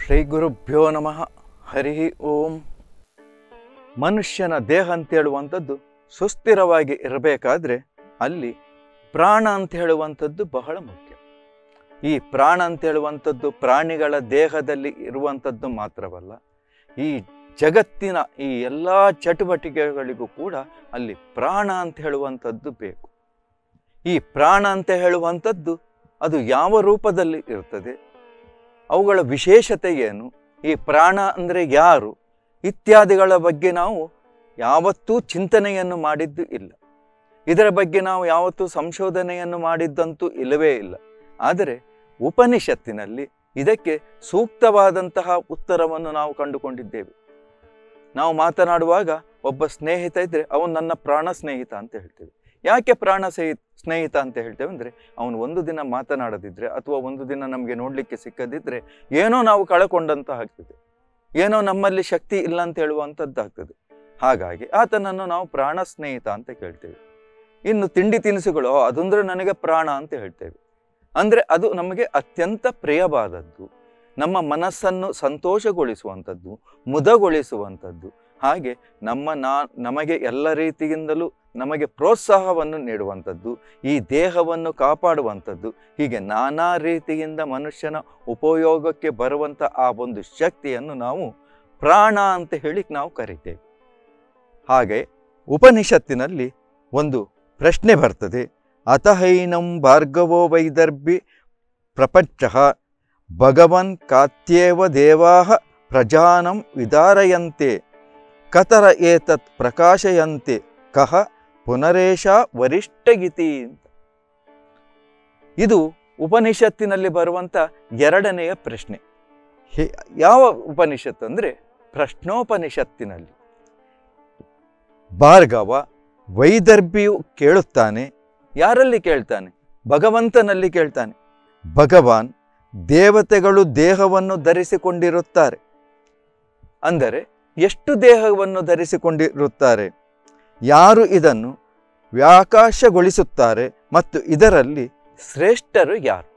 ಶ್ರೀ ಗುರುಭ್ಯೋ ನಮಃ ಹರಿ ಓಂ ಮನುಷ್ಯನ ದೇಹ ಅಂತ ಹೇಳುವಂಥದ್ದು ಸುಸ್ಥಿರವಾಗಿ ಇರಬೇಕಾದ್ರೆ ಅಲ್ಲಿ ಪ್ರಾಣ ಅಂತ ಹೇಳುವಂಥದ್ದು ಬಹಳ ಮುಖ್ಯ ಈ ಪ್ರಾಣ ಅಂತ ಹೇಳುವಂಥದ್ದು ಪ್ರಾಣಿಗಳ ದೇಹದಲ್ಲಿ ಇರುವಂಥದ್ದು ಮಾತ್ರವಲ್ಲ ಈ ಜಗತ್ತಿನ ಈ ಎಲ್ಲ ಚಟುವಟಿಕೆಗಳಿಗೂ ಕೂಡ ಅಲ್ಲಿ ಪ್ರಾಣ ಅಂತ ಹೇಳುವಂಥದ್ದು ಬೇಕು ಈ ಪ್ರಾಣ ಅಂತ ಹೇಳುವಂಥದ್ದು ಅದು ಯಾವ ರೂಪದಲ್ಲಿ ಇರ್ತದೆ ಅವುಗಳ ವಿಶೇಷತೆ ಏನು ಈ ಪ್ರಾಣ ಅಂದರೆ ಯಾರು ಇತ್ಯಾದಿಗಳ ಬಗ್ಗೆ ನಾವು ಯಾವತ್ತೂ ಚಿಂತನೆಯನ್ನು ಮಾಡಿದ್ದು ಇಲ್ಲ ಇದರ ಬಗ್ಗೆ ನಾವು ಯಾವತ್ತೂ ಸಂಶೋಧನೆಯನ್ನು ಮಾಡಿದ್ದಂತೂ ಇಲ್ಲವೇ ಇಲ್ಲ ಆದರೆ ಉಪನಿಷತ್ತಿನಲ್ಲಿ ಇದಕ್ಕೆ ಸೂಕ್ತವಾದಂತಹ ಉತ್ತರವನ್ನು ನಾವು ಕಂಡುಕೊಂಡಿದ್ದೇವೆ ನಾವು ಮಾತನಾಡುವಾಗ ಒಬ್ಬ ಸ್ನೇಹಿತ ಇದ್ದರೆ ಅವನು ನನ್ನ ಪ್ರಾಣ ಸ್ನೇಹಿತ ಅಂತ ಹೇಳ್ತೇವೆ ಯಾಕೆ ಪ್ರಾಣ ಸ್ನೇಹಿ ಸ್ನೇಹಿತ ಅಂತ ಹೇಳ್ತೇವೆ ಅಂದರೆ ಅವನು ಒಂದು ದಿನ ಮಾತನಾಡದಿದ್ದರೆ ಅಥವಾ ಒಂದು ದಿನ ನಮಗೆ ನೋಡಲಿಕ್ಕೆ ಸಿಕ್ಕದಿದ್ದರೆ ಏನೋ ನಾವು ಕಳಕೊಂಡಂತ ಆಗ್ತದೆ ಏನೋ ನಮ್ಮಲ್ಲಿ ಶಕ್ತಿ ಇಲ್ಲ ಅಂತ ಹೇಳುವಂಥದ್ದು ಆಗ್ತದೆ ಹಾಗಾಗಿ ಆತನನ್ನು ನಾವು ಪ್ರಾಣ ಸ್ನೇಹಿತ ಅಂತ ಕೇಳ್ತೇವೆ ಇನ್ನು ತಿಂಡಿ ತಿನಿಸುಗಳು "ಓ, ಅದಂದ್ರೆ ನನಗೆ ಪ್ರಾಣ ಅಂತ ಹೇಳ್ತೇವೆ ಅಂದರೆ ಅದು ನಮಗೆ ಅತ್ಯಂತ ಪ್ರಿಯವಾದದ್ದು ನಮ್ಮ ಮನಸ್ಸನ್ನು ಸಂತೋಷಗೊಳಿಸುವಂಥದ್ದು ಮುದಗೊಳಿಸುವಂಥದ್ದು ಹಾಗೆ ನಮ್ಮ ನಾ ನಮಗೆ ಎಲ್ಲ ರೀತಿಯಿಂದಲೂ ನಮಗೆ ಪ್ರೋತ್ಸಾಹವನ್ನು ನೀಡುವಂಥದ್ದು ಈ ದೇಹವನ್ನು ಕಾಪಾಡುವಂಥದ್ದು ಹೀಗೆ ನಾನಾ ರೀತಿಯಿಂದ ಮನುಷ್ಯನ ಉಪಯೋಗಕ್ಕೆ ಬರುವಂಥ ಆ ಒಂದು ಶಕ್ತಿಯನ್ನು ನಾವು ಪ್ರಾಣ ಅಂತ ಹೇಳಿ ನಾವು ಕರಿತೇವೆ ಹಾಗೆ ಉಪನಿಷತ್ತಿನಲ್ಲಿ ಒಂದು ಪ್ರಶ್ನೆ ಬರ್ತದೆ ಅತಹೈನಂ ಭಾರ್ಗವೋ ವೈದರ್ಭಿ ಪ್ರಪಂಚ ಭಗವನ್ ಕಾತ್ಯೇವ ದೇವಾ ಪ್ರಜಾನಂ ವಿದಾರಯಂತೆ ಕತರ ಏತತ್ ಪ್ರಕಾಶಯಂತೆ ಕಹ ಪುನರೇಶ ವರಿಷ್ಠಗಿತಿ ಅಂತ ಇದು ಉಪನಿಷತ್ತಿನಲ್ಲಿ ಬರುವಂಥ ಎರಡನೆಯ ಪ್ರಶ್ನೆ ಹೆ- ಯಾವ ಉಪನಿಷತ್ತು ಅಂದರೆ ಪ್ರಶ್ನೋಪನಿಷತ್ತಿನಲ್ಲಿ ಭಾರ್ಗವ ವೈದರ್ಭಿಯು ಕೇಳುತ್ತಾನೆ ಯಾರಲ್ಲಿ ಕೇಳ್ತಾನೆ ಭಗವಂತನಲ್ಲಿ ಕೇಳ್ತಾನೆ ಭಗವಾನ್ ದೇವತೆಗಳು ದೇಹವನ್ನು ಧರಿಸಿಕೊಂಡಿರುತ್ತಾರೆ ಅಂದರೆ ಎಷ್ಟು ದೇಹವನ್ನು ಧರಿಸಿಕೊಂಡಿರುತ್ತಾರೆ ಯಾರು ಇದನ್ನು ವ್ಯಾಕಾಶಗೊಳಿಸುತ್ತಾರೆ ಮತ್ತು ಇದರಲ್ಲಿ ಶ್ರೇಷ್ಠರು ಯಾರು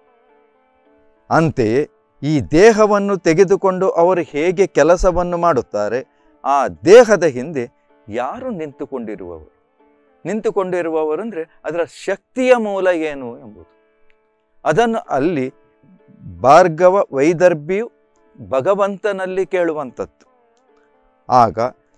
ಅಂತೆಯೇ ಈ ದೇಹವನ್ನು ತೆಗೆದುಕೊಂಡು ಅವರು ಹೇಗೆ ಕೆಲಸವನ್ನು ಮಾಡುತ್ತಾರೆ ಆ ದೇಹದ ಹಿಂದೆ ಯಾರು ನಿಂತುಕೊಂಡಿರುವವರು ನಿಂತುಕೊಂಡಿರುವವರು ಅಂದರೆ ಅದರ ಶಕ್ತಿಯ ಮೂಲ ಏನು ಎಂಬುದು ಅದನ್ನು ಅಲ್ಲಿ ಭಾರ್ಗವ ವೈದರ್ಭಿಯು ಭಗವಂತನಲ್ಲಿ ಕೇಳುವಂಥದ್ದು ಆಗ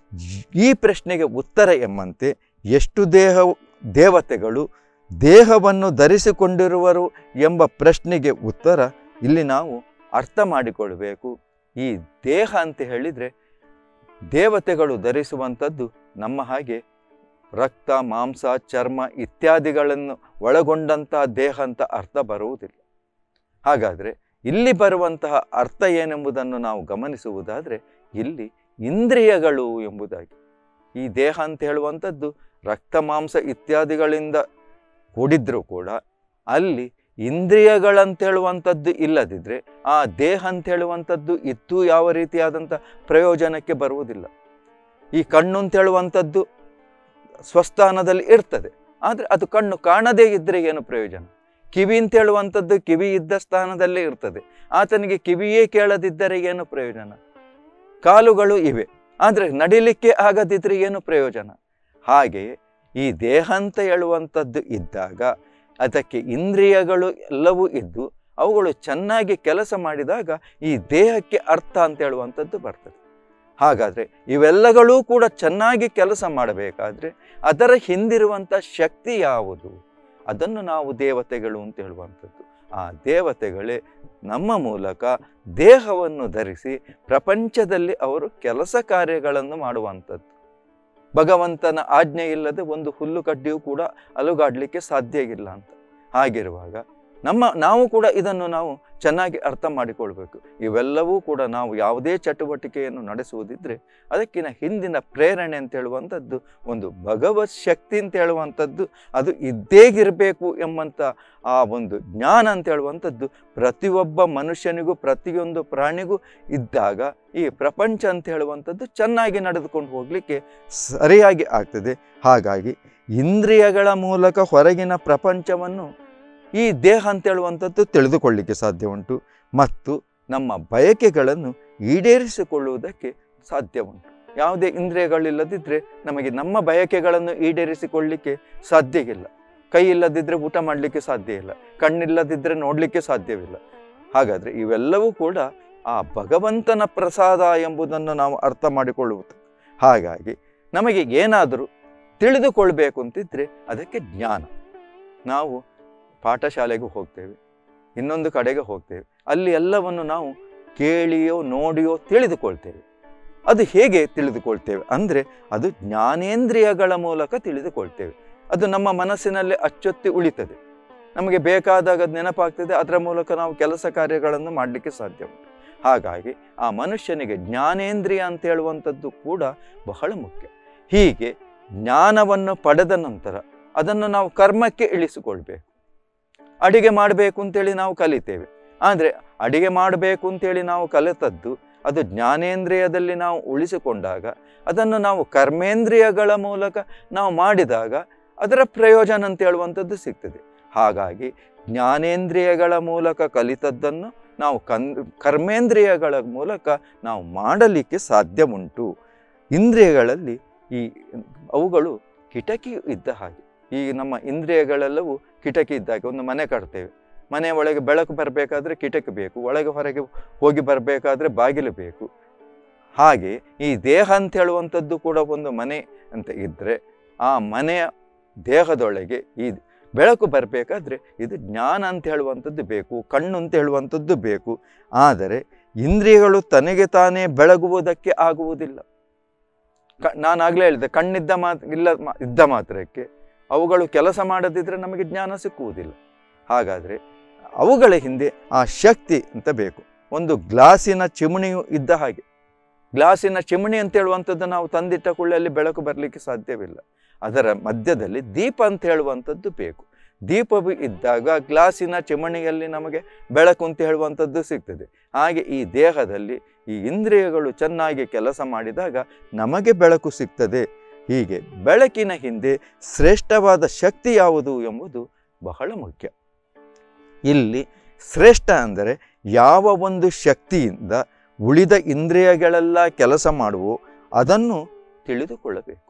ಈ ಪ್ರಶ್ನೆಗೆ ಉತ್ತರ ಎಂಬಂತೆ ಎಷ್ಟು ದೇಹ ದೇವತೆಗಳು ದೇಹವನ್ನು ಧರಿಸಿಕೊಂಡಿರುವರು ಎಂಬ ಪ್ರಶ್ನೆಗೆ ಉತ್ತರ ಇಲ್ಲಿ ನಾವು ಅರ್ಥ ಮಾಡಿಕೊಳ್ಬೇಕು ಈ ದೇಹ ಅಂತ ಹೇಳಿದರೆ ದೇವತೆಗಳು ಧರಿಸುವಂಥದ್ದು ನಮ್ಮ ಹಾಗೆ ರಕ್ತ ಮಾಂಸ ಚರ್ಮ ಇತ್ಯಾದಿಗಳನ್ನು ಒಳಗೊಂಡಂತಹ ದೇಹ ಅಂತ ಅರ್ಥ ಬರುವುದಿಲ್ಲ ಹಾಗಾದರೆ ಇಲ್ಲಿ ಬರುವಂತಹ ಅರ್ಥ ಏನೆಂಬುದನ್ನು ನಾವು ಗಮನಿಸುವುದಾದರೆ ಇಲ್ಲಿ ಇಂದ್ರಿಯಗಳು ಎಂಬುದಾಗಿ ಈ ದೇಹ ಅಂತ ಹೇಳುವಂಥದ್ದು ರಕ್ತ ಮಾಂಸ ಇತ್ಯಾದಿಗಳಿಂದ ಕೂಡಿದ್ರೂ ಕೂಡ ಅಲ್ಲಿ ಇಂದ್ರಿಯಗಳಂತ ಹೇಳುವಂಥದ್ದು ಇಲ್ಲದಿದ್ದರೆ ಆ ದೇಹ ಅಂತ ಹೇಳುವಂಥದ್ದು ಇತ್ತು ಯಾವ ರೀತಿಯಾದಂಥ ಪ್ರಯೋಜನಕ್ಕೆ ಬರುವುದಿಲ್ಲ ಈ ಕಣ್ಣು ಅಂತ ಹೇಳುವಂಥದ್ದು ಸ್ವಸ್ಥಾನದಲ್ಲಿ ಇರ್ತದೆ ಆದರೆ ಅದು ಕಣ್ಣು ಕಾಣದೇ ಇದ್ದರೆ ಏನು ಪ್ರಯೋಜನ ಕಿವಿ ಅಂತ ಹೇಳುವಂಥದ್ದು ಕಿವಿ ಇದ್ದ ಸ್ಥಾನದಲ್ಲೇ ಇರ್ತದೆ ಆತನಿಗೆ ಕಿವಿಯೇ ಕೇಳದಿದ್ದರೆ ಏನು ಪ್ರಯೋಜನ ಕಾಲುಗಳು ಇವೆ ಆದರೆ ನಡಿಲಿಕ್ಕೆ ಆಗದಿದ್ದರೆ ಏನು ಪ್ರಯೋಜನ ಹಾಗೆಯೇ ಈ ದೇಹ ಅಂತ ಹೇಳುವಂಥದ್ದು ಇದ್ದಾಗ ಅದಕ್ಕೆ ಇಂದ್ರಿಯಗಳು ಎಲ್ಲವೂ ಇದ್ದು ಅವುಗಳು ಚೆನ್ನಾಗಿ ಕೆಲಸ ಮಾಡಿದಾಗ ಈ ದೇಹಕ್ಕೆ ಅರ್ಥ ಅಂತ ಹೇಳುವಂಥದ್ದು ಬರ್ತದೆ ಹಾಗಾದರೆ ಇವೆಲ್ಲಗಳೂ ಕೂಡ ಚೆನ್ನಾಗಿ ಕೆಲಸ ಮಾಡಬೇಕಾದ್ರೆ ಅದರ ಹಿಂದಿರುವಂಥ ಶಕ್ತಿ ಯಾವುದು ಅದನ್ನು ನಾವು ದೇವತೆಗಳು ಅಂತ ಹೇಳುವಂಥದ್ದು ಆ ದೇವತೆಗಳೇ ನಮ್ಮ ಮೂಲಕ ದೇಹವನ್ನು ಧರಿಸಿ ಪ್ರಪಂಚದಲ್ಲಿ ಅವರು ಕೆಲಸ ಕಾರ್ಯಗಳನ್ನು ಮಾಡುವಂಥದ್ದು ಭಗವಂತನ ಆಜ್ಞೆ ಇಲ್ಲದೆ ಒಂದು ಹುಲ್ಲು ಕಡ್ಡಿಯೂ ಕೂಡ ಅಲುಗಾಡಲಿಕ್ಕೆ ಸಾಧ್ಯ ಇಲ್ಲ ಅಂತ ಹಾಗಿರುವಾಗ ನಮ್ಮ ನಾವು ಕೂಡ ಇದನ್ನು ನಾವು ಚೆನ್ನಾಗಿ ಅರ್ಥ ಮಾಡಿಕೊಳ್ಬೇಕು ಇವೆಲ್ಲವೂ ಕೂಡ ನಾವು ಯಾವುದೇ ಚಟುವಟಿಕೆಯನ್ನು ನಡೆಸುವುದಿದ್ರೆ ಅದಕ್ಕಿಂತ ಹಿಂದಿನ ಪ್ರೇರಣೆ ಅಂತ ಹೇಳುವಂಥದ್ದು ಒಂದು ಭಗವತ್ ಶಕ್ತಿ ಅಂತ ಹೇಳುವಂಥದ್ದು ಅದು ಇದ್ದೇ ಇರಬೇಕು ಎಂಬಂಥ ಆ ಒಂದು ಜ್ಞಾನ ಅಂತ ಹೇಳುವಂಥದ್ದು ಪ್ರತಿಯೊಬ್ಬ ಮನುಷ್ಯನಿಗೂ ಪ್ರತಿಯೊಂದು ಪ್ರಾಣಿಗೂ ಇದ್ದಾಗ ಈ ಪ್ರಪಂಚ ಅಂತ ಹೇಳುವಂಥದ್ದು ಚೆನ್ನಾಗಿ ನಡೆದುಕೊಂಡು ಹೋಗಲಿಕ್ಕೆ ಸರಿಯಾಗಿ ಆಗ್ತದೆ ಹಾಗಾಗಿ ಇಂದ್ರಿಯಗಳ ಮೂಲಕ ಹೊರಗಿನ ಪ್ರಪಂಚವನ್ನು ಈ ದೇಹ ಅಂತ ಹೇಳುವಂಥದ್ದು ತಿಳಿದುಕೊಳ್ಳಿಕ್ಕೆ ಸಾಧ್ಯ ಉಂಟು ಮತ್ತು ನಮ್ಮ ಬಯಕೆಗಳನ್ನು ಈಡೇರಿಸಿಕೊಳ್ಳುವುದಕ್ಕೆ ಸಾಧ್ಯ ಉಂಟು ಯಾವುದೇ ಇಂದ್ರಿಯಗಳಿಲ್ಲದಿದ್ದರೆ ನಮಗೆ ನಮ್ಮ ಬಯಕೆಗಳನ್ನು ಈಡೇರಿಸಿಕೊಳ್ಳಿಕ್ಕೆ ಸಾಧ್ಯ ಇಲ್ಲ ಕೈ ಇಲ್ಲದಿದ್ದರೆ ಊಟ ಮಾಡಲಿಕ್ಕೆ ಸಾಧ್ಯ ಇಲ್ಲ ಕಣ್ಣಿಲ್ಲದಿದ್ದರೆ ನೋಡಲಿಕ್ಕೆ ಸಾಧ್ಯವಿಲ್ಲ ಹಾಗಾದರೆ ಇವೆಲ್ಲವೂ ಕೂಡ ಆ ಭಗವಂತನ ಪ್ರಸಾದ ಎಂಬುದನ್ನು ನಾವು ಅರ್ಥ ಮಾಡಿಕೊಳ್ಳುವುದು ಹಾಗಾಗಿ ನಮಗೆ ಏನಾದರೂ ತಿಳಿದುಕೊಳ್ಬೇಕು ಅಂತಿದ್ರೆ ಅದಕ್ಕೆ ಜ್ಞಾನ ನಾವು ಪಾಠಶಾಲೆಗೂ ಹೋಗ್ತೇವೆ ಇನ್ನೊಂದು ಕಡೆಗೆ ಹೋಗ್ತೇವೆ ಅಲ್ಲಿ ಎಲ್ಲವನ್ನು ನಾವು ಕೇಳಿಯೋ ನೋಡಿಯೋ ತಿಳಿದುಕೊಳ್ತೇವೆ ಅದು ಹೇಗೆ ತಿಳಿದುಕೊಳ್ತೇವೆ ಅಂದರೆ ಅದು ಜ್ಞಾನೇಂದ್ರಿಯಗಳ ಮೂಲಕ ತಿಳಿದುಕೊಳ್ತೇವೆ ಅದು ನಮ್ಮ ಮನಸ್ಸಿನಲ್ಲಿ ಅಚ್ಚೊತ್ತಿ ಉಳಿತದೆ ನಮಗೆ ಬೇಕಾದಾಗ ಅದು ನೆನಪಾಗ್ತದೆ ಅದರ ಮೂಲಕ ನಾವು ಕೆಲಸ ಕಾರ್ಯಗಳನ್ನು ಮಾಡಲಿಕ್ಕೆ ಸಾಧ್ಯ ಉಂಟು ಹಾಗಾಗಿ ಆ ಮನುಷ್ಯನಿಗೆ ಜ್ಞಾನೇಂದ್ರಿಯ ಅಂತ ಹೇಳುವಂಥದ್ದು ಕೂಡ ಬಹಳ ಮುಖ್ಯ ಹೀಗೆ ಜ್ಞಾನವನ್ನು ಪಡೆದ ನಂತರ ಅದನ್ನು ನಾವು ಕರ್ಮಕ್ಕೆ ಇಳಿಸಿಕೊಳ್ಬೇಕು ಅಡಿಗೆ ಮಾಡಬೇಕು ಅಂತೇಳಿ ನಾವು ಕಲಿತೇವೆ ಆದರೆ ಅಡಿಗೆ ಮಾಡಬೇಕು ಅಂತೇಳಿ ನಾವು ಕಲಿತದ್ದು ಅದು ಜ್ಞಾನೇಂದ್ರಿಯದಲ್ಲಿ ನಾವು ಉಳಿಸಿಕೊಂಡಾಗ ಅದನ್ನು ನಾವು ಕರ್ಮೇಂದ್ರಿಯಗಳ ಮೂಲಕ ನಾವು ಮಾಡಿದಾಗ ಅದರ ಪ್ರಯೋಜನ ಅಂತ ಹೇಳುವಂಥದ್ದು ಸಿಗ್ತದೆ ಹಾಗಾಗಿ ಜ್ಞಾನೇಂದ್ರಿಯಗಳ ಮೂಲಕ ಕಲಿತದ್ದನ್ನು ನಾವು ಕನ್ ಕರ್ಮೇಂದ್ರಿಯಗಳ ಮೂಲಕ ನಾವು ಮಾಡಲಿಕ್ಕೆ ಸಾಧ್ಯ ಉಂಟು ಇಂದ್ರಿಯಗಳಲ್ಲಿ ಈ ಅವುಗಳು ಕಿಟಕಿ ಇದ್ದ ಹಾಗೆ ಈ ನಮ್ಮ ಇಂದ್ರಿಯಗಳೆಲ್ಲವೂ ಕಿಟಕಿ ಇದ್ದ ಹಾಗೆ ಒಂದು ಮನೆ ಕಟ್ತೇವೆ ಮನೆ ಒಳಗೆ ಬೆಳಕು ಬರಬೇಕಾದ್ರೆ ಕಿಟಕಿ ಬೇಕು ಒಳಗೆ ಹೊರಗೆ ಹೋಗಿ ಬರಬೇಕಾದ್ರೆ ಬಾಗಿಲು ಬೇಕು ಹಾಗೆ ಈ ದೇಹ ಅಂತ ಹೇಳುವಂಥದ್ದು ಕೂಡ ಒಂದು ಮನೆ ಅಂತ ಇದ್ದರೆ ಆ ಮನೆಯ ದೇಹದೊಳಗೆ ಈ ಬೆಳಕು ಬರಬೇಕಾದ್ರೆ ಇದು ಜ್ಞಾನ ಅಂತ ಹೇಳುವಂಥದ್ದು ಬೇಕು ಕಣ್ಣು ಅಂತ ಹೇಳುವಂಥದ್ದು ಬೇಕು ಆದರೆ ಇಂದ್ರಿಯಗಳು ತನಗೆ ತಾನೇ ಬೆಳಗುವುದಕ್ಕೆ ಆಗುವುದಿಲ್ಲ ಕ ನಾನಾಗಲೇ ಹೇಳಿದೆ ಕಣ್ಣಿದ್ದ ಮಾತ್ ಇಲ್ಲ ಮಾ- ಇದ್ದ ಮಾತ್ರಕ್ಕೆ ಅವುಗಳು ಕೆಲಸ ಮಾಡದಿದ್ದರೆ ನಮಗೆ ಜ್ಞಾನ ಸಿಕ್ಕುವುದಿಲ್ಲ ಹಾಗಾದರೆ ಅವುಗಳ ಹಿಂದೆ ಆ ಶಕ್ತಿ ಅಂತ ಬೇಕು ಒಂದು ಗ್ಲಾಸಿನ ಚಿಮಣಿಯು ಇದ್ದ ಹಾಗೆ ಗ್ಲಾಸಿನ ಚಿಮಣಿ ಅಂತ ಹೇಳುವಂಥದ್ದು ನಾವು ತಂದಿಟ್ಟ ಕೂಡಲೇ ಅಲ್ಲಿ ಬೆಳಕು ಬರಲಿಕ್ಕೆ ಸಾಧ್ಯವಿಲ್ಲ ಅದರ ಮಧ್ಯದಲ್ಲಿ ದೀಪ ಅಂತ ಹೇಳುವಂಥದ್ದು ಬೇಕು ದೀಪವು ಇದ್ದಾಗ ಗ್ಲಾಸಿನ ಚಿಮಣಿಯಲ್ಲಿ ನಮಗೆ ಬೆಳಕು ಅಂತ ಹೇಳುವಂಥದ್ದು ಸಿಗ್ತದೆ ಹಾಗೆ ಈ ದೇಹದಲ್ಲಿ ಈ ಇಂದ್ರಿಯಗಳು ಚೆನ್ನಾಗಿ ಕೆಲಸ ಮಾಡಿದಾಗ ನಮಗೆ ಬೆಳಕು ಸಿಗ್ತದೆ ಹೀಗೆ ಬೆಳಕಿನ ಹಿಂದೆ ಶ್ರೇಷ್ಠವಾದ ಶಕ್ತಿ ಯಾವುದು ಎಂಬುದು ಬಹಳ ಮುಖ್ಯ ಇಲ್ಲಿ ಶ್ರೇಷ್ಠ ಅಂದರೆ ಯಾವ ಒಂದು ಶಕ್ತಿಯಿಂದ ಉಳಿದ ಇಂದ್ರಿಯಗಳೆಲ್ಲ ಕೆಲಸ ಮಾಡುವೋ ಅದನ್ನು ತಿಳಿದುಕೊಳ್ಳಬೇಕು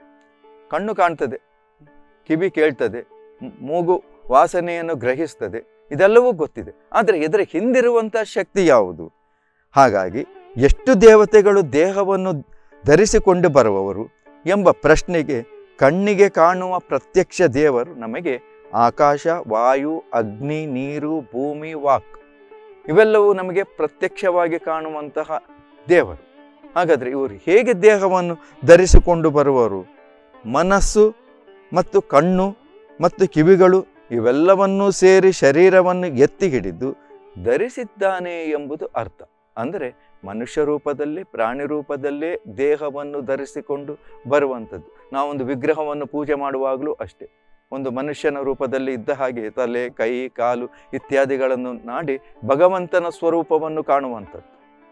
ಕಣ್ಣು ಕಾಣ್ತದೆ ಕಿವಿ ಕೇಳ್ತದೆ ಮ್- ಮೂಗು ವಾಸನೆಯನ್ನು ಗ್ರಹಿಸ್ತದೆ ಇದೆಲ್ಲವೂ ಗೊತ್ತಿದೆ ಆದರೆ ಇದರ ಹಿಂದಿರುವಂಥ ಶಕ್ತಿ ಯಾವುದು ಹಾಗಾಗಿ ಎಷ್ಟು ದೇವತೆಗಳು ದೇಹವನ್ನು ಧರಿಸಿಕೊಂಡು ಬರುವವರು ಎಂಬ ಪ್ರಶ್ನೆಗೆ ಕಣ್ಣಿಗೆ ಕಾಣುವ ಪ್ರತ್ಯಕ್ಷ ದೇವರು ನಮಗೆ ಆಕಾಶ ವಾಯು ಅಗ್ನಿ ನೀರು ಭೂಮಿ ವಾಕ್ ಇವೆಲ್ಲವೂ ನಮಗೆ ಪ್ರತ್ಯಕ್ಷವಾಗಿ ಕಾಣುವಂತಹ ದೇವರು ಹಾಗಾದರೆ ಇವರು ಹೇಗೆ ದೇಹವನ್ನು ಧರಿಸಿಕೊಂಡು ಬರುವರು ಮನಸ್ಸು ಮತ್ತು ಕಣ್ಣು ಮತ್ತು ಕಿವಿಗಳು ಇವೆಲ್ಲವನ್ನೂ ಸೇರಿ ಶರೀರವನ್ನು ಎತ್ತಿ ಹಿಡಿದು ಧರಿಸಿದ್ದಾನೆ ಎಂಬುದು ಅರ್ಥ ಅಂದರೆ ಮನುಷ್ಯ ರೂಪದಲ್ಲಿ ಪ್ರಾಣಿ ರೂಪದಲ್ಲೇ ದೇಹವನ್ನು ಧರಿಸಿಕೊಂಡು ಬರುವಂಥದ್ದು ನಾವೊಂದು ವಿಗ್ರಹವನ್ನು ಪೂಜೆ ಮಾಡುವಾಗಲೂ ಅಷ್ಟೇ ಒಂದು ಮನುಷ್ಯನ ರೂಪದಲ್ಲಿ ಇದ್ದ ಹಾಗೆ ತಲೆ ಕೈ ಕಾಲು ಇತ್ಯಾದಿಗಳನ್ನು ನಾಡಿ ಭಗವಂತನ ಸ್ವರೂಪವನ್ನು ಕಾಣುವಂಥದ್ದು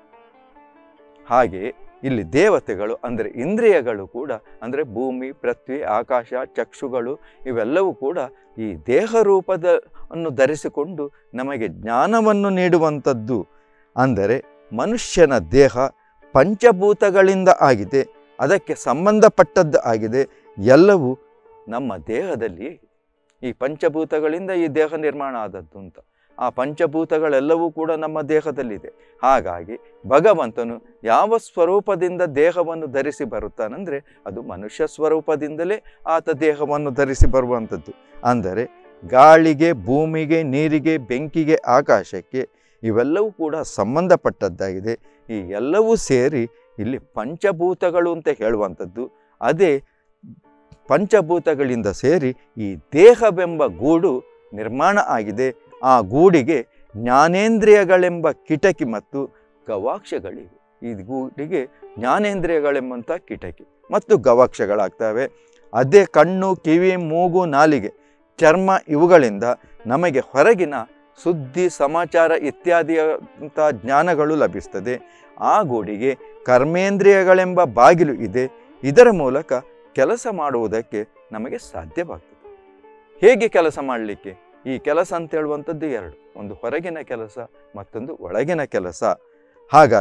ಹಾಗೆ ಇಲ್ಲಿ ದೇವತೆಗಳು ಅಂದರೆ ಇಂದ್ರಿಯಗಳು ಕೂಡ ಅಂದರೆ ಭೂಮಿ ಪೃಥ್ವಿ ಆಕಾಶ ಚಕ್ಷುಗಳು ಇವೆಲ್ಲವೂ ಕೂಡ ಈ ದೇಹ ರೂಪದ ಅನ್ನು ಧರಿಸಿಕೊಂಡು ನಮಗೆ ಜ್ಞಾನವನ್ನು ನೀಡುವಂಥದ್ದು ಅಂದರೆ ಮನುಷ್ಯನ ದೇಹ ಪಂಚಭೂತಗಳಿಂದ ಆಗಿದೆ ಅದಕ್ಕೆ ಸಂಬಂಧಪಟ್ಟದ್ದು ಆಗಿದೆ ಎಲ್ಲವೂ ನಮ್ಮ ದೇಹದಲ್ಲಿಯೇ ಇದೆ. ಈ ಪಂಚಭೂತಗಳಿಂದ ಈ ದೇಹ ನಿರ್ಮಾಣ ಆದದ್ದು ಅಂತ ಆ ಪಂಚಭೂತಗಳೆಲ್ಲವೂ ಕೂಡ ನಮ್ಮ ದೇಹದಲ್ಲಿದೆ ಹಾಗಾಗಿ ಭಗವಂತನು ಯಾವ ಸ್ವರೂಪದಿಂದ ದೇಹವನ್ನು ಧರಿಸಿ ಬರುತ್ತಾನಂದರೆ ಅದು ಮನುಷ್ಯ ಸ್ವರೂಪದಿಂದಲೇ ಆತ ದೇಹವನ್ನು ಧರಿಸಿ ಬರುವಂಥದ್ದು ಅಂದರೆ ಗಾಳಿಗೆ ಭೂಮಿಗೆ ನೀರಿಗೆ ಬೆಂಕಿಗೆ ಆಕಾಶಕ್ಕೆ ಇವೆಲ್ಲವೂ ಕೂಡ ಸಂಬಂಧಪಟ್ಟದ್ದಾಗಿದೆ ಈ ಎಲ್ಲವೂ ಸೇರಿ ಇಲ್ಲಿ ಪಂಚಭೂತಗಳು ಅಂತ ಹೇಳುವಂಥದ್ದು ಅದೇ ಪಂಚಭೂತಗಳಿಂದ ಸೇರಿ ಈ ದೇಹವೆಂಬ ಗೂಡು ನಿರ್ಮಾಣ ಆಗಿದೆ ಆ ಗೂಡಿಗೆ ಜ್ಞಾನೇಂದ್ರಿಯಗಳೆಂಬ ಕಿಟಕಿ ಮತ್ತು ಗವಾಕ್ಷಗಳಿವೆ ಈ ಗೂಡಿಗೆ ಜ್ಞಾನೇಂದ್ರಿಯಗಳೆಂಬಂಥ ಕಿಟಕಿ ಮತ್ತು ಗವಾಕ್ಷಗಳಾಗ್ತವೆ ಅದೇ ಕಣ್ಣು ಕಿವಿ ಮೂಗು ನಾಲಿಗೆ ಚರ್ಮ ಇವುಗಳಿಂದ ನಮಗೆ ಹೊರಗಿನ ಸುದ್ದಿ ಸಮಾಚಾರ ಇತ್ಯಾದಿಯಂಥ ಜ್ಞಾನಗಳು ಲಭಿಸ್ತದೆ ಆ ಗೂಡಿಗೆ ಕರ್ಮೇಂದ್ರಿಯಗಳೆಂಬ ಬಾಗಿಲು ಇದೆ ಇದರ ಮೂಲಕ ಕೆಲಸ ಮಾಡುವುದಕ್ಕೆ ನಮಗೆ ಸಾಧ್ಯವಾಗ್ತದೆ ಹೇಗೆ ಕೆಲಸ ಮಾಡಲಿಕ್ಕೆ ಈ ಕೆಲಸ ಅಂತ ಹೇಳುವಂಥದ್ದು ಎರಡು ಒಂದು ಹೊರಗಿನ ಕೆಲಸ ಮತ್ತೊಂದು ಒಳಗಿನ ಕೆಲಸ ಹಾಗಾದರೆ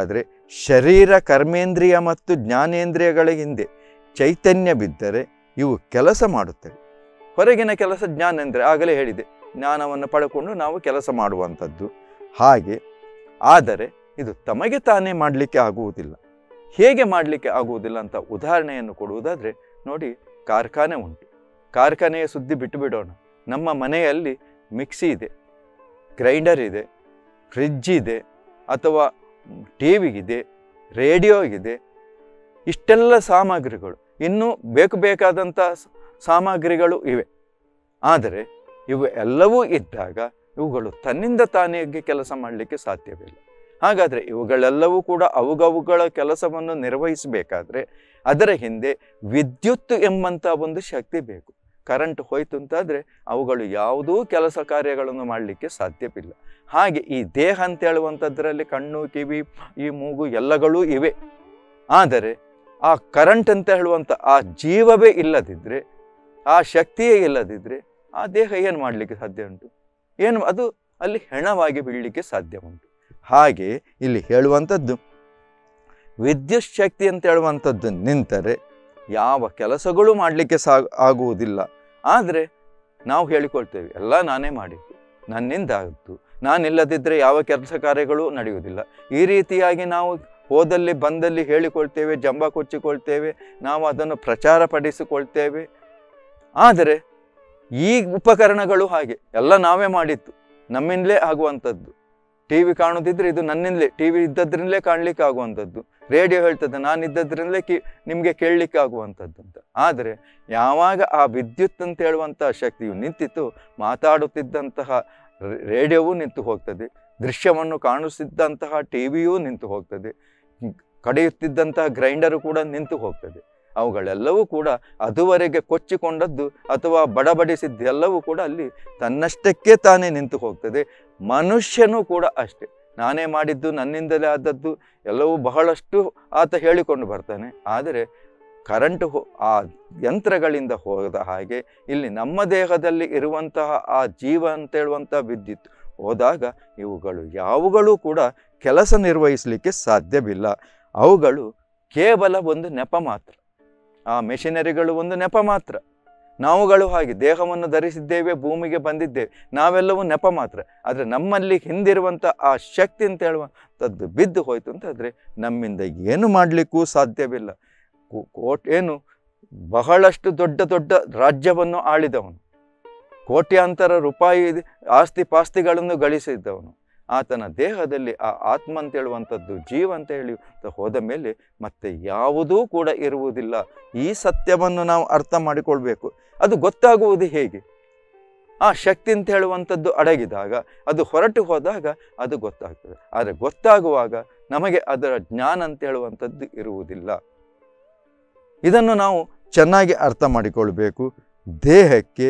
ಶರೀರ ಕರ್ಮೇಂದ್ರಿಯ ಮತ್ತು ಜ್ಞಾನೇಂದ್ರಿಯಗಳ ಹಿಂದೆ ಚೈತನ್ಯ ಬಿದ್ದರೆ ಇವು ಕೆಲಸ ಮಾಡುತ್ತವೆ ಹೊರಗಿನ ಕೆಲಸ ಜ್ಞಾನೇಂದ್ರಿಯ ಆಗಲೇ ಹೇಳಿದೆ ಜ್ಞಾನವನ್ನು ಪಡ್ಕೊಂಡು ನಾವು ಕೆಲಸ ಮಾಡುವಂಥದ್ದು ಹಾಗೆ ಆದರೆ ಇದು ತಮಗೆ ತಾನೇ ಮಾಡಲಿಕ್ಕೆ ಆಗುವುದಿಲ್ಲ ಹೇಗೆ ಮಾಡಲಿಕ್ಕೆ ಆಗುವುದಿಲ್ಲ ಅಂತ ಉದಾಹರಣೆಯನ್ನು ಕೊಡುವುದಾದರೆ ನೋಡಿ ಕಾರ್ಖಾನೆ ಉಂಟು ಕಾರ್ಖಾನೆಯ ಸುದ್ದಿ ಬಿಟ್ಟು ಬಿಡೋಣ ನಮ್ಮ ಮನೆಯಲ್ಲಿ ಮಿಕ್ಸಿ ಇದೆ ಗ್ರೈಂಡರ್ ಇದೆ ಫ್ರಿಡ್ಜ್ ಇದೆ ಅಥವಾ ಟಿ ಇದೆ ರೇಡಿಯೋ ಇದೆ ಇಷ್ಟೆಲ್ಲ ಸಾಮಗ್ರಿಗಳು ಇನ್ನೂ ಬೇಕು ಬೇಕಾದಂಥ ಸ- ಸಾಮಗ್ರಿಗಳು ಇವೆ ಆದರೆ ಇವು ಎಲ್ಲವೂ ಇದ್ದಾಗ ಇವುಗಳು ತನ್ನಿಂದ ತಾನೇಗೆ ಕೆಲಸ ಮಾಡಲಿಕ್ಕೆ ಸಾಧ್ಯವಿಲ್ಲ ಹಾಗಾದರೆ ಇವುಗಳೆಲ್ಲವೂ ಕೂಡ ಅವುಗವುಗಳ ಕೆಲಸವನ್ನು ನಿರ್ವಹಿಸಬೇಕಾದ್ರೆ ಅದರ ಹಿಂದೆ ವಿದ್ಯುತ್ ಎಂಬಂಥ ಒಂದು ಶಕ್ತಿ ಬೇಕು ಕರೆಂಟ್ ಹೋಯ್ತು ಅಂತಾದರೆ ಅವುಗಳು ಯಾವುದೂ ಕೆಲಸ ಕಾರ್ಯಗಳನ್ನು ಮಾಡಲಿಕ್ಕೆ ಸಾಧ್ಯವಿಲ್ಲ ಹಾಗೆ ಈ ದೇಹ ಅಂತ ಹೇಳುವಂಥದ್ರಲ್ಲಿ ಕಣ್ಣು ಕಿವಿ ಈ ಮೂಗು ಎಲ್ಲಗಳೂ ಇವೆ ಆದರೆ ಆ ಕರೆಂಟ್ ಅಂತ ಹೇಳುವಂಥ ಆ ಜೀವವೇ ಇಲ್ಲದಿದ್ದರೆ ಆ ಶಕ್ತಿಯೇ ಇಲ್ಲದಿದ್ದರೆ ಆ ದೇಹ ಏನು ಮಾಡಲಿಕ್ಕೆ ಸಾಧ್ಯ ಉಂಟು ಏನು ಅದು ಅಲ್ಲಿ ಹೆಣವಾಗಿ ಬೀಳಲಿಕ್ಕೆ ಸಾಧ್ಯ ಉಂಟು ಹಾಗೆ ಇಲ್ಲಿ ಹೇಳುವಂಥದ್ದು ವಿದ್ಯುತ್ ಶಕ್ತಿ ಅಂತ ಹೇಳುವಂಥದ್ದು ನಿಂತರೆ ಯಾವ ಕೆಲಸಗಳು ಮಾಡಲಿಕ್ಕೆ ಸಾ ಆಗುವುದಿಲ್ಲ ಆದರೆ ನಾವು ಹೇಳಿಕೊಳ್ತೇವೆ ಎಲ್ಲ ನಾನೇ ಮಾಡಿದ್ದು ನನ್ನಿಂದ ಆಯಿತು ನಾನಿಲ್ಲದಿದ್ದರೆ ಯಾವ ಕೆಲಸ ಕಾರ್ಯಗಳು ನಡೆಯುವುದಿಲ್ಲ ಈ ರೀತಿಯಾಗಿ ನಾವು ಹೋದಲ್ಲಿ ಬಂದಲ್ಲಿ ಹೇಳಿಕೊಳ್ತೇವೆ ಜಂಬ ಕೊಚ್ಚಿಕೊಳ್ತೇವೆ ನಾವು ಅದನ್ನು ಪ್ರಚಾರ ಪಡಿಸಿಕೊಳ್ತೇವೆ ಆದರೆ ಈ ಉಪಕರಣಗಳು ಹಾಗೆ ಎಲ್ಲ ನಾವೇ ಮಾಡಿದ್ದು ನಮ್ಮಿಂದಲೇ ಆಗುವಂಥದ್ದು ಟಿ ವಿ ಕಾಣುದಿದ್ರೆ ಇದು ನನ್ನಿಂದಲೇ ಟಿ ವಿ ಇದ್ದದ್ರಿಂದಲೇ ಕಾಣಲಿಕ್ಕೆ ಆಗುವಂಥದ್ದು ರೇಡಿಯೋ ಹೇಳ್ತದೆ ನಾನು ಇದ್ದದ್ರಿಂದಲೇ ಕಿ ನಿಮಗೆ ಕೇಳಲಿಕ್ಕೆ ಆಗುವಂಥದ್ದು ಅಂತ ಆದರೆ ಯಾವಾಗ ಆ ವಿದ್ಯುತ್ ಅಂತ ಹೇಳುವಂಥ ಶಕ್ತಿಯು ನಿಂತಿತು ಮಾತಾಡುತ್ತಿದ್ದಂತಹ ರೇ- ರೇಡಿಯೋವೂ ನಿಂತು ಹೋಗ್ತದೆ ದೃಶ್ಯವನ್ನು ಕಾಣಿಸುತ್ತಿದ್ದಂತಹ ಟಿ ವಿಯೂ ನಿಂತು ಹೋಗ್ತದೆ ಕಡಿಯುತ್ತಿದ್ದಂತಹ ಗ್ರೈಂಡರು ಕೂಡ ನಿಂತು ಹೋಗ್ತದೆ ಅವುಗಳೆಲ್ಲವೂ ಕೂಡ ಅದುವರೆಗೆ ಕೊಚ್ಚಿಕೊಂಡದ್ದು ಅಥವಾ ಬಡಬಡಿಸಿದ್ದೆಲ್ಲವೂ ಕೂಡ ಅಲ್ಲಿ ತನ್ನಷ್ಟಕ್ಕೆ ತಾನೇ ನಿಂತು ಹೋಗ್ತದೆ ಮನುಷ್ಯನೂ ಕೂಡ ಅಷ್ಟೆ ನಾನೇ ಮಾಡಿದ್ದು ನನ್ನಿಂದಲೇ ಆದದ್ದು ಎಲ್ಲವೂ ಬಹಳಷ್ಟು ಆತ ಹೇಳಿಕೊಂಡು ಬರ್ತಾನೆ ಆದರೆ ಕರೆಂಟ್ ಹೋ ಆ ಯಂತ್ರಗಳಿಂದ ಹೋದ ಹಾಗೆ ಇಲ್ಲಿ ನಮ್ಮ ದೇಹದಲ್ಲಿ ಇರುವಂತಹ ಆ ಜೀವ ಅಂತ ಹೇಳುವಂಥ ವಿದ್ಯುತ್ ಹೋದಾಗ ಇವುಗಳು ಯಾವುಗಳೂ ಕೂಡ ಕೆಲಸ ನಿರ್ವಹಿಸಲಿಕ್ಕೆ ಸಾಧ್ಯವಿಲ್ಲ ಅವುಗಳು ಕೇವಲ ಒಂದು ನೆಪ ಮಾತ್ರ ಆ ಮೆಷಿನರಿಗಳು ಒಂದು ನೆಪ ಮಾತ್ರ ನಾವುಗಳು ಹಾಗೆ ದೇಹವನ್ನು ಧರಿಸಿದ್ದೇವೆ ಭೂಮಿಗೆ ಬಂದಿದ್ದೇವೆ ನಾವೆಲ್ಲವೂ ನೆಪ ಮಾತ್ರ ಆದರೆ ನಮ್ಮಲ್ಲಿ ಹಿಂದಿರುವಂಥ ಆ ಶಕ್ತಿ ಅಂತ ಹೇಳುವಂಥದ್ದು ಬಿದ್ದು ಹೋಯ್ತು ಅಂತಂದರೆ ನಮ್ಮಿಂದ ಏನು ಮಾಡಲಿಕ್ಕೂ ಸಾಧ್ಯವಿಲ್ಲ ಕೋ- ಕೋಟ್ ಏನು ಬಹಳಷ್ಟು ದೊಡ್ಡ ದೊಡ್ಡ ರಾಜ್ಯವನ್ನು ಆಳಿದವನು ಕೋಟ್ಯಾಂತರ ರೂಪಾಯಿ ಆಸ್ತಿ ಪಾಸ್ತಿಗಳನ್ನು ಗಳಿಸಿದ್ದವನು ಆತನ ದೇಹದಲ್ಲಿ ಆ ಆತ್ಮ ಅಂತ ಹೇಳುವಂಥದ್ದು ಜೀವ ಅಂತ ಹೇಳಿ ಹೋದ ಮೇಲೆ ಮತ್ತೆ ಯಾವುದೂ ಕೂಡ ಇರುವುದಿಲ್ಲ ಈ ಸತ್ಯವನ್ನು ನಾವು ಅರ್ಥ ಮಾಡಿಕೊಳ್ಬೇಕು ಅದು ಗೊತ್ತಾಗುವುದು ಹೇಗೆ ಆ ಶಕ್ತಿ ಅಂತ ಹೇಳುವಂಥದ್ದು ಅಡಗಿದಾಗ ಅದು ಹೊರಟು ಹೋದಾಗ ಅದು ಗೊತ್ತಾಗ್ತದೆ ಆದರೆ ಗೊತ್ತಾಗುವಾಗ ನಮಗೆ ಅದರ ಜ್ಞಾನ ಅಂತ ಹೇಳುವಂಥದ್ದು ಇರುವುದಿಲ್ಲ ಇದನ್ನು ನಾವು ಚೆನ್ನಾಗಿ ಅರ್ಥ ಮಾಡಿಕೊಳ್ಬೇಕು ದೇಹಕ್ಕೆ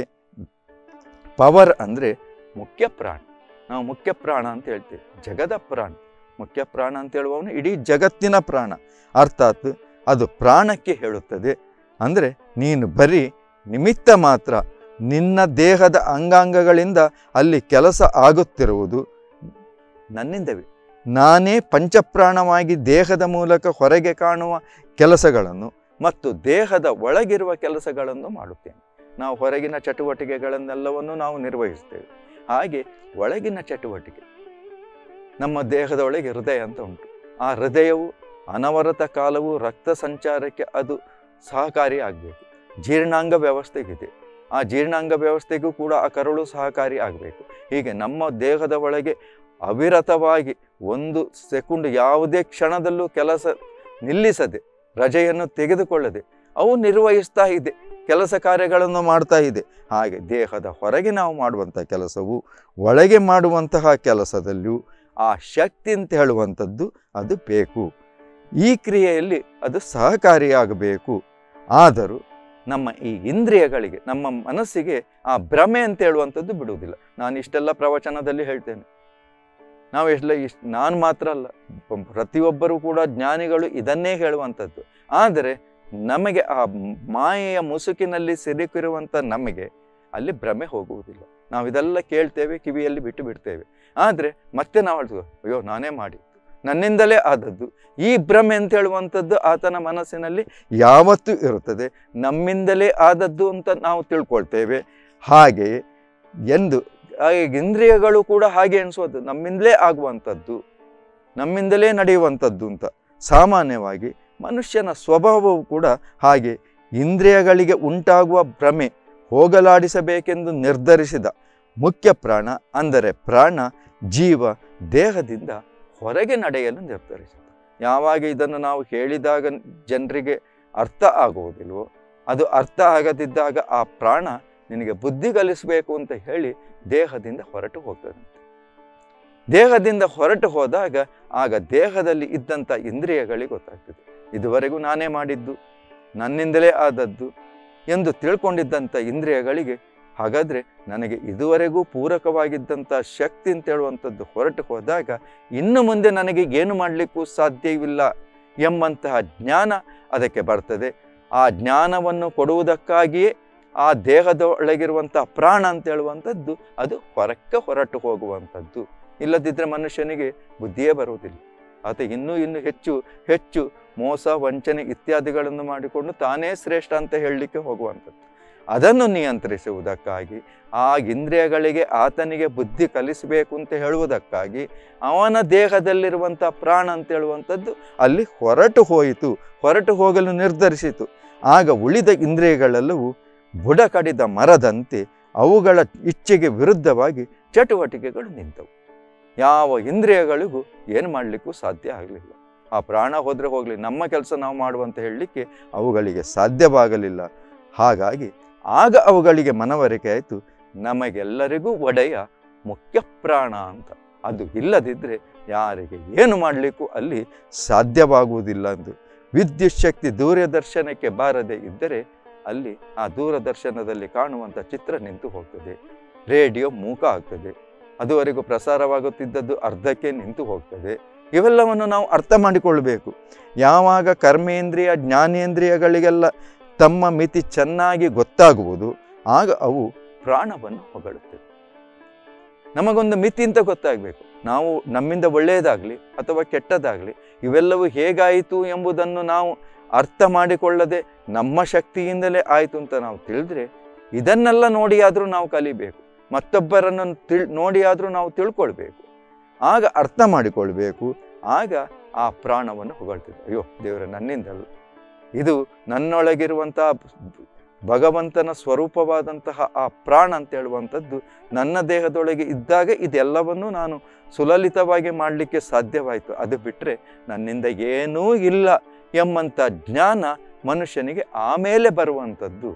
ಪವರ್ ಅಂದರೆ ಮುಖ್ಯ ಪ್ರಾಣ ನಾವು ಮುಖ್ಯ ಪ್ರಾಣ ಅಂತ ಹೇಳ್ತೇವೆ ಜಗದ ಪ್ರಾಣ ಮುಖ್ಯ ಪ್ರಾಣ ಅಂತ ಹೇಳುವವನು ಇಡೀ ಜಗತ್ತಿನ ಪ್ರಾಣ ಅರ್ಥಾತ್ ಅದು ಪ್ರಾಣಕ್ಕೆ ಹೇಳುತ್ತದೆ ಅಂದರೆ ನೀನು ಬರೀ ನಿಮಿತ್ತ ಮಾತ್ರ ನಿನ್ನ ದೇಹದ ಅಂಗಾಂಗಗಳಿಂದ ಅಲ್ಲಿ ಕೆಲಸ ಆಗುತ್ತಿರುವುದು ನನ್ನಿಂದವೇ ನಾನೇ ಪಂಚಪ್ರಾಣವಾಗಿ ದೇಹದ ಮೂಲಕ ಹೊರಗೆ ಕಾಣುವ ಕೆಲಸಗಳನ್ನು ಮತ್ತು ದೇಹದ ಒಳಗಿರುವ ಕೆಲಸಗಳನ್ನು ಮಾಡುತ್ತೇನೆ ನಾವು ಹೊರಗಿನ ಚಟುವಟಿಕೆಗಳನ್ನೆಲ್ಲವನ್ನು ನಾವು ನಿರ್ವಹಿಸ್ತೇವೆ ಹಾಗೆ ಒಳಗಿನ ಚಟುವಟಿಕೆ ನಮ್ಮ ದೇಹದ ಒಳಗೆ ಹೃದಯ ಅಂತ ಉಂಟು ಆ ಹೃದಯವು ಅನವರತ ಕಾಲವು ರಕ್ತ ಸಂಚಾರಕ್ಕೆ ಅದು ಸಹಕಾರಿ ಆಗಬೇಕು ಜೀರ್ಣಾಂಗ ವ್ಯವಸ್ಥೆಗಿದೆ ಆ ಜೀರ್ಣಾಂಗ ವ್ಯವಸ್ಥೆಗೂ ಕೂಡ ಆ ಕರುಳು ಸಹಕಾರಿ ಆಗಬೇಕು ಹೀಗೆ ನಮ್ಮ ದೇಹದ ಒಳಗೆ ಅವಿರತವಾಗಿ ಒಂದು ಸೆಕೆಂಡ್ ಯಾವುದೇ ಕ್ಷಣದಲ್ಲೂ ಕೆಲಸ ನಿಲ್ಲಿಸದೆ ರಜೆಯನ್ನು ತೆಗೆದುಕೊಳ್ಳದೆ ಅವು ನಿರ್ವಹಿಸ್ತಾ ಇದೆ ಕೆಲಸ ಕಾರ್ಯಗಳನ್ನು ಮಾಡ್ತಾ ಇದೆ ಹಾಗೆ ದೇಹದ ಹೊರಗೆ ನಾವು ಮಾಡುವಂಥ ಕೆಲಸವು ಒಳಗೆ ಮಾಡುವಂತಹ ಕೆಲಸದಲ್ಲಿಯೂ ಆ ಶಕ್ತಿ ಅಂತ ಹೇಳುವಂಥದ್ದು ಅದು ಬೇಕು ಈ ಕ್ರಿಯೆಯಲ್ಲಿ ಅದು ಸಹಕಾರಿಯಾಗಬೇಕು ಆದರೂ ನಮ್ಮ ಈ ಇಂದ್ರಿಯಗಳಿಗೆ ನಮ್ಮ ಮನಸ್ಸಿಗೆ ಆ ಭ್ರಮೆ ಅಂತ ಹೇಳುವಂಥದ್ದು ಬಿಡುವುದಿಲ್ಲ ನಾನು ಇಷ್ಟೆಲ್ಲ ಪ್ರವಚನದಲ್ಲಿ ಹೇಳ್ತೇನೆ ನಾವು ಎಲ್ಲ ಇಷ್ಟು ನಾನು ಮಾತ್ರ ಅಲ್ಲ ಪ- ಪ್ರತಿಯೊಬ್ಬರೂ ಕೂಡ ಜ್ಞಾನಿಗಳು ಇದನ್ನೇ ಹೇಳುವಂಥದ್ದು ಆದರೆ ನಮಗೆ ಆ ಮಾಯೆಯ ಮುಸುಕಿನಲ್ಲಿ ಸಿಲುಕಿರುವಂಥ ನಮಗೆ ಅಲ್ಲಿ ಭ್ರಮೆ ಹೋಗುವುದಿಲ್ಲ ನಾವು ಇದೆಲ್ಲ ಕೇಳ್ತೇವೆ ಕಿವಿಯಲ್ಲಿ ಬಿಟ್ಟು ಬಿಡ್ತೇವೆ ಆದರೆ ಮತ್ತೆ ನಾವು ಹೇಳ್ತೀವಿ ಅಯ್ಯೋ ನಾನೇ ಮಾಡಿದ್ದು ನನ್ನಿಂದಲೇ ಆದದ್ದು ಈ ಭ್ರಮೆ ಅಂತ ಹೇಳುವಂಥದ್ದು ಆತನ ಮನಸ್ಸಿನಲ್ಲಿ ಯಾವತ್ತೂ ಇರುತ್ತದೆ ನಮ್ಮಿಂದಲೇ ಆದದ್ದು ಅಂತ ನಾವು ತಿಳ್ಕೊಳ್ತೇವೆ ಹಾಗೆ ಎಂದು ಆ ಇಂದ್ರಿಯಗಳು ಕೂಡ ಹಾಗೆ ಎಣಿಸೋದು ನಮ್ಮಿಂದಲೇ ಆಗುವಂಥದ್ದು ನಮ್ಮಿಂದಲೇ ನಡೆಯುವಂಥದ್ದು ಅಂತ ಸಾಮಾನ್ಯವಾಗಿ ಮನುಷ್ಯನ ಸ್ವಭಾವವು ಕೂಡ ಹಾಗೆ ಇಂದ್ರಿಯಗಳಿಗೆ ಉಂಟಾಗುವ ಭ್ರಮೆ ಹೋಗಲಾಡಿಸಬೇಕೆಂದು ನಿರ್ಧರಿಸಿದ ಮುಖ್ಯ ಪ್ರಾಣ ಅಂದರೆ ಪ್ರಾಣ ಜೀವ ದೇಹದಿಂದ ಹೊರಗೆ ನಡೆಯಲು ನಿರ್ಧರಿಸಿದ ಯಾವಾಗ ಇದನ್ನು ನಾವು ಹೇಳಿದಾಗ ಜನರಿಗೆ ಅರ್ಥ ಆಗುವುದಿಲ್ವೋ ಅದು ಅರ್ಥ ಆಗದಿದ್ದಾಗ ಆ ಪ್ರಾಣ ನಿನಗೆ ಬುದ್ಧಿ ಕಲಿಸಬೇಕು ಅಂತ ಹೇಳಿ ದೇಹದಿಂದ ಹೊರಟು ಹೋಗ್ತದಂತೆ ದೇಹದಿಂದ ಹೊರಟು ಹೋದಾಗ ಆಗ ದೇಹದಲ್ಲಿ ಇದ್ದಂಥ ಇಂದ್ರಿಯಗಳಿಗೆ ಗೊತ್ತಾಗ್ತದೆ ಇದುವರೆಗೂ ನಾನೇ ಮಾಡಿದ್ದು ನನ್ನಿಂದಲೇ ಆದದ್ದು ಎಂದು ತಿಳ್ಕೊಂಡಿದ್ದಂಥ ಇಂದ್ರಿಯಗಳಿಗೆ ಹಾಗಾದರೆ ನನಗೆ ಇದುವರೆಗೂ ಪೂರಕವಾಗಿದ್ದಂಥ ಶಕ್ತಿ ಅಂತ ಹೇಳುವಂಥದ್ದು ಹೊರಟು ಹೋದಾಗ ಇನ್ನು ಮುಂದೆ ನನಗೆ ಏನು ಮಾಡಲಿಕ್ಕೂ ಸಾಧ್ಯವಿಲ್ಲ ಎಂಬಂತಹ ಜ್ಞಾನ ಅದಕ್ಕೆ ಬರ್ತದೆ ಆ ಜ್ಞಾನವನ್ನು ಕೊಡುವುದಕ್ಕಾಗಿಯೇ ಆ ದೇಹದ ಒಳಗಿರುವಂಥ ಪ್ರಾಣ ಅಂತ ಹೇಳುವಂಥದ್ದು ಅದು ಹೊರಕ್ಕೆ ಹೊರಟು ಹೋಗುವಂಥದ್ದು ಇಲ್ಲದಿದ್ದರೆ ಮನುಷ್ಯನಿಗೆ ಬುದ್ಧಿಯೇ ಬರುವುದಿಲ್ಲ ಆತ ಇನ್ನೂ ಇನ್ನೂ ಹೆಚ್ಚು ಹೆಚ್ಚು ಮೋಸ ವಂಚನೆ ಇತ್ಯಾದಿಗಳನ್ನು ಮಾಡಿಕೊಂಡು ತಾನೇ ಶ್ರೇಷ್ಠ ಅಂತ ಹೇಳಲಿಕ್ಕೆ ಹೋಗುವಂಥದ್ದು ಅದನ್ನು ನಿಯಂತ್ರಿಸುವುದಕ್ಕಾಗಿ ಆ ಇಂದ್ರಿಯಗಳಿಗೆ ಆತನಿಗೆ ಬುದ್ಧಿ ಕಲಿಸಬೇಕು ಅಂತ ಹೇಳುವುದಕ್ಕಾಗಿ ಅವನ ದೇಹದಲ್ಲಿರುವಂಥ ಪ್ರಾಣ ಅಂತ ಹೇಳುವಂಥದ್ದು ಅಲ್ಲಿ ಹೊರಟು ಹೋಯಿತು ಹೊರಟು ಹೋಗಲು ನಿರ್ಧರಿಸಿತು ಆಗ ಉಳಿದ ಇಂದ್ರಿಯಗಳೆಲ್ಲವೂ ಬುಡ ಕಡಿದ ಮರದಂತೆ ಅವುಗಳ ಇಚ್ಛೆಗೆ ವಿರುದ್ಧವಾಗಿ ಚಟುವಟಿಕೆಗಳು ನಿಂತವು ಯಾವ ಇಂದ್ರಿಯಗಳಿಗೂ ಏನು ಮಾಡಲಿಕ್ಕೂ ಸಾಧ್ಯ ಆಗಲಿಲ್ಲ ಆ ಪ್ರಾಣ ಹೋದರೆ ಹೋಗಲಿ ನಮ್ಮ ಕೆಲಸ ನಾವು ಮಾಡುವಂತ ಹೇಳಲಿಕ್ಕೆ ಅವುಗಳಿಗೆ ಸಾಧ್ಯವಾಗಲಿಲ್ಲ ಹಾಗಾಗಿ ಆಗ ಅವುಗಳಿಗೆ ಮನವರಿಕೆ ಆಯಿತು ನಮಗೆಲ್ಲರಿಗೂ ಒಡೆಯ ಮುಖ್ಯ ಪ್ರಾಣ ಅಂತ ಅದು ಇಲ್ಲದಿದ್ದರೆ ಯಾರಿಗೆ ಏನು ಮಾಡಲಿಕ್ಕೂ ಅಲ್ಲಿ ಸಾಧ್ಯವಾಗುವುದಿಲ್ಲ ಎಂದು ವಿದ್ಯುತ್ ಶಕ್ತಿ ದೂರದರ್ಶನಕ್ಕೆ ಬಾರದೆ ಇದ್ದರೆ ಅಲ್ಲಿ ಆ ದೂರದರ್ಶನದಲ್ಲಿ ಕಾಣುವಂಥ ಚಿತ್ರ ನಿಂತು ಹೋಗ್ತದೆ ರೇಡಿಯೋ ಮೂಕ ಆಗ್ತದೆ ಅದುವರೆಗೂ ಪ್ರಸಾರವಾಗುತ್ತಿದ್ದದ್ದು ಅರ್ಧಕ್ಕೆ ನಿಂತು ಹೋಗ್ತದೆ ಇವೆಲ್ಲವನ್ನು ನಾವು ಅರ್ಥ ಮಾಡಿಕೊಳ್ಬೇಕು ಯಾವಾಗ ಕರ್ಮೇಂದ್ರಿಯ ಜ್ಞಾನೇಂದ್ರಿಯಗಳಿಗೆಲ್ಲ ತಮ್ಮ ಮಿತಿ ಚೆನ್ನಾಗಿ ಗೊತ್ತಾಗುವುದು ಆಗ ಅವು ಪ್ರಾಣವನ್ನು ಹೊಗಳುತ್ತವೆ ನಮಗೊಂದು ಮಿತಿ ಅಂತ ಗೊತ್ತಾಗಬೇಕು ನಾವು ನಮ್ಮಿಂದ ಒಳ್ಳೆಯದಾಗಲಿ ಅಥವಾ ಕೆಟ್ಟದಾಗಲಿ ಇವೆಲ್ಲವೂ ಹೇಗಾಯಿತು ಎಂಬುದನ್ನು ನಾವು ಅರ್ಥ ಮಾಡಿಕೊಳ್ಳದೆ ನಮ್ಮ ಶಕ್ತಿಯಿಂದಲೇ ಆಯಿತು ಅಂತ ನಾವು ತಿಳಿದ್ರೆ ಇದನ್ನೆಲ್ಲ ನೋಡಿಯಾದರೂ ನಾವು ಕಲಿಬೇಕು ಮತ್ತೊಬ್ಬರನ್ನು ತಿಳ್ ನೋಡಿಯಾದರೂ ನಾವು ತಿಳ್ಕೊಳ್ಬೇಕು ಆಗ ಅರ್ಥ ಮಾಡಿಕೊಳ್ಬೇಕು ಆಗ ಆ ಪ್ರಾಣವನ್ನು ಹೊಗಳ್ತಿದ್ದೆ ಅಯ್ಯೋ ದೇವರ ನನ್ನಿಂದಲ್ಲ ಇದು ನನ್ನೊಳಗಿರುವಂಥ ಭಗವಂತನ ಸ್ವರೂಪವಾದಂತಹ ಆ ಪ್ರಾಣ ಅಂತ ಹೇಳುವಂಥದ್ದು ನನ್ನ ದೇಹದೊಳಗೆ ಇದ್ದಾಗ ಇದೆಲ್ಲವನ್ನೂ ನಾನು ಸುಲಲಿತವಾಗಿ ಮಾಡಲಿಕ್ಕೆ ಸಾಧ್ಯವಾಯಿತು ಅದು ಬಿಟ್ಟರೆ ನನ್ನಿಂದ ಏನೂ ಇಲ್ಲ ಎಂಬಂಥ ಜ್ಞಾನ ಮನುಷ್ಯನಿಗೆ ಆಮೇಲೆ ಬರುವಂಥದ್ದು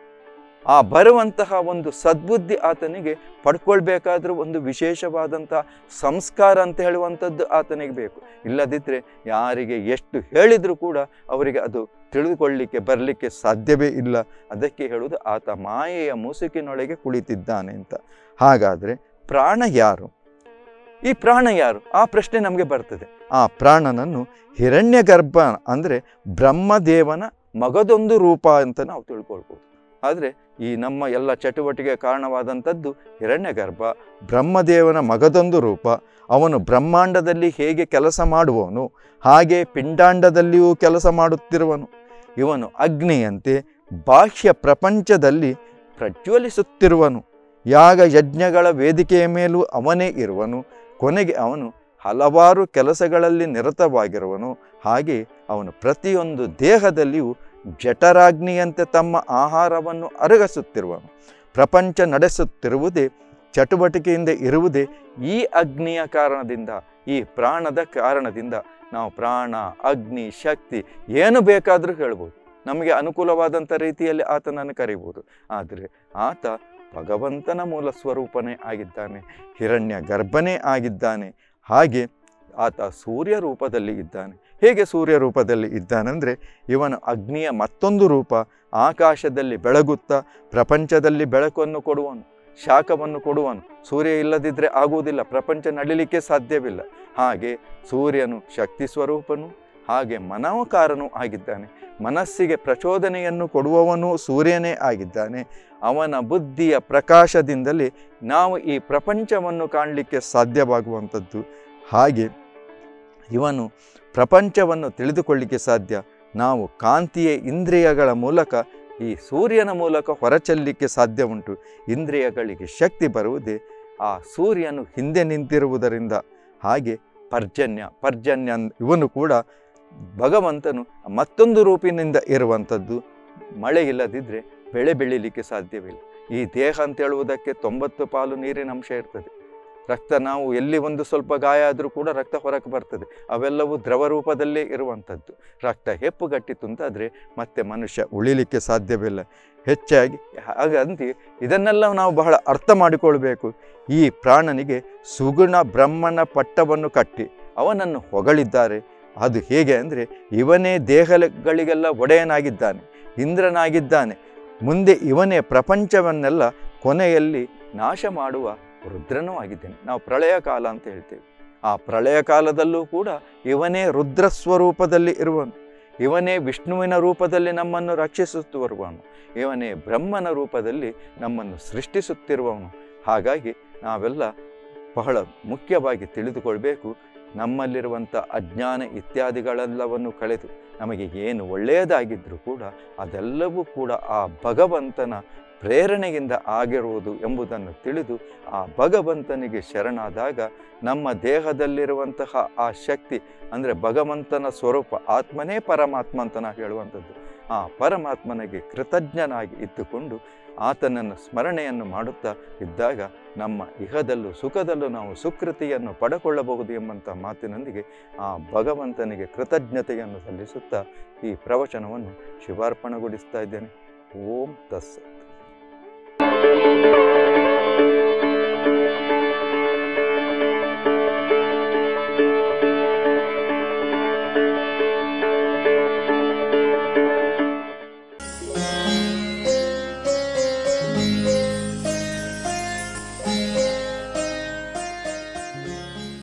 ಆ ಬರುವಂತಹ ಒಂದು ಸದ್ಬುದ್ಧಿ ಆತನಿಗೆ ಪಡ್ಕೊಳ್ಬೇಕಾದ್ರೂ ಒಂದು ವಿಶೇಷವಾದಂಥ ಸಂಸ್ಕಾರ ಅಂತ ಹೇಳುವಂಥದ್ದು ಆತನಿಗೆ ಬೇಕು ಇಲ್ಲದಿದ್ದರೆ ಯಾರಿಗೆ ಎಷ್ಟು ಹೇಳಿದರೂ ಕೂಡ ಅವರಿಗೆ ಅದು ತಿಳಿದುಕೊಳ್ಳಲಿಕ್ಕೆ ಬರಲಿಕ್ಕೆ ಸಾಧ್ಯವೇ ಇಲ್ಲ ಅದಕ್ಕೆ ಹೇಳುವುದು ಆತ ಮಾಯೆಯ ಮುಸುಕಿನೊಳಗೆ ಕುಳಿತಿದ್ದಾನೆ ಅಂತ ಹಾಗಾದರೆ ಪ್ರಾಣ ಯಾರು ಈ ಪ್ರಾಣ ಯಾರು ಆ ಪ್ರಶ್ನೆ ನಮಗೆ ಬರ್ತದೆ ಆ ಪ್ರಾಣನನ್ನು ಹಿರಣ್ಯ ಗರ್ಭ ಅಂದರೆ ಬ್ರಹ್ಮದೇವನ ಮಗದೊಂದು ರೂಪ ಅಂತ ನಾವು ತಿಳ್ಕೊಳ್ಬೋದು ಆದರೆ ಈ ನಮ್ಮ ಎಲ್ಲ ಚಟುವಟಿಕೆ ಕಾರಣವಾದಂಥದ್ದು ಹಿರಣ್ಯ ಗರ್ಭ ಬ್ರಹ್ಮದೇವನ ಮಗದೊಂದು ರೂಪ ಅವನು ಬ್ರಹ್ಮಾಂಡದಲ್ಲಿ ಹೇಗೆ ಕೆಲಸ ಮಾಡುವವನು ಹಾಗೆ ಪಿಂಡಾಂಡದಲ್ಲಿಯೂ ಕೆಲಸ ಮಾಡುತ್ತಿರುವನು ಇವನು ಅಗ್ನಿಯಂತೆ ಬಾಹ್ಯ ಪ್ರಪಂಚದಲ್ಲಿ ಪ್ರಜ್ವಲಿಸುತ್ತಿರುವನು ಯಾಗ ಯಜ್ಞಗಳ ವೇದಿಕೆಯ ಮೇಲೂ ಅವನೇ ಇರುವನು ಕೊನೆಗೆ ಅವನು ಹಲವಾರು ಕೆಲಸಗಳಲ್ಲಿ ನಿರತವಾಗಿರುವನು ಹಾಗೆ ಅವನು ಪ್ರತಿಯೊಂದು ದೇಹದಲ್ಲಿಯೂ ಜಠರಾಗ್ನಿಯಂತೆ ತಮ್ಮ ಆಹಾರವನ್ನು ಅರಗಿಸುತ್ತಿರುವನು ಪ್ರಪಂಚ ನಡೆಸುತ್ತಿರುವುದೇ ಚಟುವಟಿಕೆಯಿಂದ ಇರುವುದೇ ಈ ಅಗ್ನಿಯ ಕಾರಣದಿಂದ ಈ ಪ್ರಾಣದ ಕಾರಣದಿಂದ ನಾವು ಪ್ರಾಣ ಅಗ್ನಿ ಶಕ್ತಿ ಏನು ಬೇಕಾದರೂ ಹೇಳ್ಬೋದು ನಮಗೆ ಅನುಕೂಲವಾದಂಥ ರೀತಿಯಲ್ಲಿ ಆತನನ್ನು ಕರೀಬೋದು ಆದರೆ ಆತ ಭಗವಂತನ ಮೂಲ ಸ್ವರೂಪನೇ ಆಗಿದ್ದಾನೆ ಹಿರಣ್ಯ ಗರ್ಭನೇ ಆಗಿದ್ದಾನೆ ಹಾಗೆ ಆತ ಸೂರ್ಯ ರೂಪದಲ್ಲಿ ಇದ್ದಾನೆ ಹೇಗೆ ಸೂರ್ಯ ರೂಪದಲ್ಲಿ ಇದ್ದಾನೆಂದರೆ ಇವನು ಅಗ್ನಿಯ ಮತ್ತೊಂದು ರೂಪ ಆಕಾಶದಲ್ಲಿ ಬೆಳಗುತ್ತಾ ಪ್ರಪಂಚದಲ್ಲಿ ಬೆಳಕನ್ನು ಕೊಡುವನು ಶಾಖವನ್ನು ಕೊಡುವನು ಸೂರ್ಯ ಇಲ್ಲದಿದ್ದರೆ ಆಗುವುದಿಲ್ಲ ಪ್ರಪಂಚ ನಡಿಲಿಕ್ಕೆ ಸಾಧ್ಯವಿಲ್ಲ ಹಾಗೆ ಸೂರ್ಯನು ಶಕ್ತಿ ಸ್ವರೂಪನು ಹಾಗೆ ಮನೋಕಾರನೂ ಆಗಿದ್ದಾನೆ ಮನಸ್ಸಿಗೆ ಪ್ರಚೋದನೆಯನ್ನು ಕೊಡುವವನು ಸೂರ್ಯನೇ ಆಗಿದ್ದಾನೆ ಅವನ ಬುದ್ಧಿಯ ಪ್ರಕಾಶದಿಂದಲೇ ನಾವು ಈ ಪ್ರಪಂಚವನ್ನು ಕಾಣಲಿಕ್ಕೆ ಸಾಧ್ಯವಾಗುವಂಥದ್ದು ಹಾಗೆ ಇವನು ಪ್ರಪಂಚವನ್ನು ತಿಳಿದುಕೊಳ್ಳಿಕ್ಕೆ ಸಾಧ್ಯ ನಾವು ಕಾಂತಿಯ ಇಂದ್ರಿಯಗಳ ಮೂಲಕ ಈ ಸೂರ್ಯನ ಮೂಲಕ ಹೊರಚೆಲ್ಲಲಿಕ್ಕೆ ಸಾಧ್ಯ ಉಂಟು ಇಂದ್ರಿಯಗಳಿಗೆ ಶಕ್ತಿ ಬರುವುದೇ ಆ ಸೂರ್ಯನು ಹಿಂದೆ ನಿಂತಿರುವುದರಿಂದ ಹಾಗೆ ಪರ್ಜನ್ಯ ಪರ್ಜನ್ಯ ಅಂದ್- ಇವನು ಕೂಡ ಭಗವಂತನು ಮತ್ತೊಂದು ರೂಪಿನಿಂದ ಇರುವಂಥದ್ದು ಮಳೆ ಇಲ್ಲದಿದ್ದರೆ ಬೆಳೆ ಬೆಳೀಲಿಕ್ಕೆ ಸಾಧ್ಯವಿಲ್ಲ ಈ ದೇಹ ಅಂತ ಹೇಳುವುದಕ್ಕೆ ತೊಂಬತ್ತು ಪಾಲು ನೀರಿನ ಅಂಶ ಇರ್ತದೆ ರಕ್ತ ನಾವು ಎಲ್ಲಿ ಒಂದು ಸ್ವಲ್ಪ ಗಾಯ ಆದರೂ ಕೂಡ ರಕ್ತ ಹೊರಗೆ ಬರ್ತದೆ ಅವೆಲ್ಲವೂ ದ್ರವ ರೂಪದಲ್ಲೇ ಇರುವಂಥದ್ದು ರಕ್ತ ಹೆಪ್ಪುಗಟ್ಟಿತು ಅಂತಾದರೆ ಮತ್ತೆ ಮನುಷ್ಯ ಉಳಿಲಿಕ್ಕೆ ಸಾಧ್ಯವಿಲ್ಲ ಹೆಚ್ಚಾಗಿ ಹಾಗಂತ ಇದನ್ನೆಲ್ಲ ನಾವು ಬಹಳ ಅರ್ಥ ಮಾಡಿಕೊಳ್ಬೇಕು ಈ ಪ್ರಾಣನಿಗೆ ಸುಗುಣ ಬ್ರಹ್ಮನ ಪಟ್ಟವನ್ನು ಕಟ್ಟಿ ಅವನನ್ನು ಹೊಗಳಿದ್ದಾರೆ ಅದು ಹೇಗೆ ಅಂದರೆ ಇವನೇ ದೇಹಗಳಿಗೆಲ್ಲ ಒಡೆಯನಾಗಿದ್ದಾನೆ ಇಂದ್ರನಾಗಿದ್ದಾನೆ ಮುಂದೆ ಇವನೇ ಪ್ರಪಂಚವನ್ನೆಲ್ಲ ಕೊನೆಯಲ್ಲಿ ನಾಶ ಮಾಡುವ ರುದ್ರನೂ ಆಗಿದ್ದೇನೆ ನಾವು ಪ್ರಳಯ ಕಾಲ ಅಂತ ಹೇಳ್ತೇವೆ ಆ ಪ್ರಳಯ ಕಾಲದಲ್ಲೂ ಕೂಡ ಇವನೇ ರುದ್ರ ಸ್ವರೂಪದಲ್ಲಿ ಇರುವನು ಇವನೇ ವಿಷ್ಣುವಿನ ರೂಪದಲ್ಲಿ ನಮ್ಮನ್ನು ರಕ್ಷಿಸುತ್ತಿರುವವನು ಇವನೇ ಬ್ರಹ್ಮನ ರೂಪದಲ್ಲಿ ನಮ್ಮನ್ನು ಸೃಷ್ಟಿಸುತ್ತಿರುವವನು ಹಾಗಾಗಿ ನಾವೆಲ್ಲ ಬಹಳ ಮುಖ್ಯವಾಗಿ ತಿಳಿದುಕೊಳ್ಬೇಕು ನಮ್ಮಲ್ಲಿರುವಂಥ ಅಜ್ಞಾನ ಇತ್ಯಾದಿಗಳೆಲ್ಲವನ್ನು ಕಳೆದು ನಮಗೆ ಏನು ಒಳ್ಳೆಯದಾಗಿದ್ದರೂ ಕೂಡ ಅದೆಲ್ಲವೂ ಕೂಡ ಆ ಭಗವಂತನ ಪ್ರೇರಣೆಯಿಂದ ಆಗಿರುವುದು ಎಂಬುದನ್ನು ತಿಳಿದು ಆ ಭಗವಂತನಿಗೆ ಶರಣಾದಾಗ ನಮ್ಮ ದೇಹದಲ್ಲಿರುವಂತಹ ಆ ಶಕ್ತಿ ಅಂದರೆ ಭಗವಂತನ ಸ್ವರೂಪ ಆತ್ಮನೇ ಪರಮಾತ್ಮ ಅಂತ ನಾವು ಹೇಳುವಂಥದ್ದು ಆ ಪರಮಾತ್ಮನಿಗೆ ಕೃತಜ್ಞನಾಗಿ ಇದ್ದುಕೊಂಡು ಆತನನ್ನು ಸ್ಮರಣೆಯನ್ನು ಮಾಡುತ್ತಾ ಇದ್ದಾಗ ನಮ್ಮ ಇಹದಲ್ಲೂ ಸುಖದಲ್ಲೂ ನಾವು ಸುಕೃತಿಯನ್ನು ಪಡೆಕೊಳ್ಳಬಹುದು ಎಂಬಂಥ ಮಾತಿನೊಂದಿಗೆ ಆ ಭಗವಂತನಿಗೆ ಕೃತಜ್ಞತೆಯನ್ನು ಸಲ್ಲಿಸುತ್ತಾ ಈ ಪ್ರವಚನವನ್ನು ಶಿವಾರ್ಪಣೆಗೊಳಿಸ್ತಾ ಇದ್ದೇನೆ ಓಂ ತಸ್ಸತ್